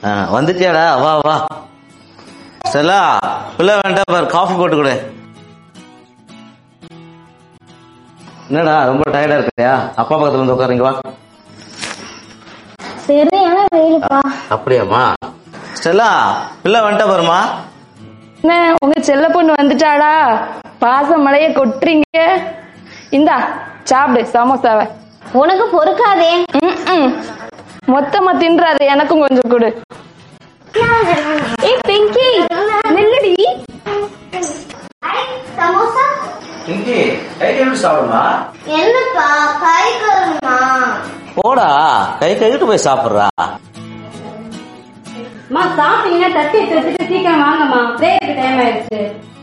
ஆ, வந்துட்டியாடா வா வா ஸ்டெல்லா பிள்ளை வேண்டாம் பாரு காஃபி போட்டு கொடு என்னடா ரொம்ப டயர்டா இருக்கியா அப்பா பக்கத்துல வந்து உட்காருங்க வா சரியான வெயிலுப்பா அப்படியாம்மா ஸ்டெல்லா பிள்ளை வந்துட்டா பாருமா என்ன உங்க செல்ல பொண்ணு வந்துட்டாடா பாச மழைய கொட்டுறீங்க இந்தா சாப்பிடு சமோசாவை உனக்கு பொறுக்காதே ம்ம். மொத்தமா தின்றாது எனக்கும் கொஞ்சம் கொடு ஏய் பிங்கி நில்லுடி சமோசா பிங்கி கை கழுவி சாப்பிடுமா என்னப்பா கை கழுவுமா போடா கை கழுவிட்டு போய் சாப்பிடுறா அம்மா சாப்பிட்டீங்கன்னா தட்டி எடுத்து வச்சுட்டு சீக்கிரம் வாங்கம்மா பிரேயருக்கு டைம் ஆயிடுச்சு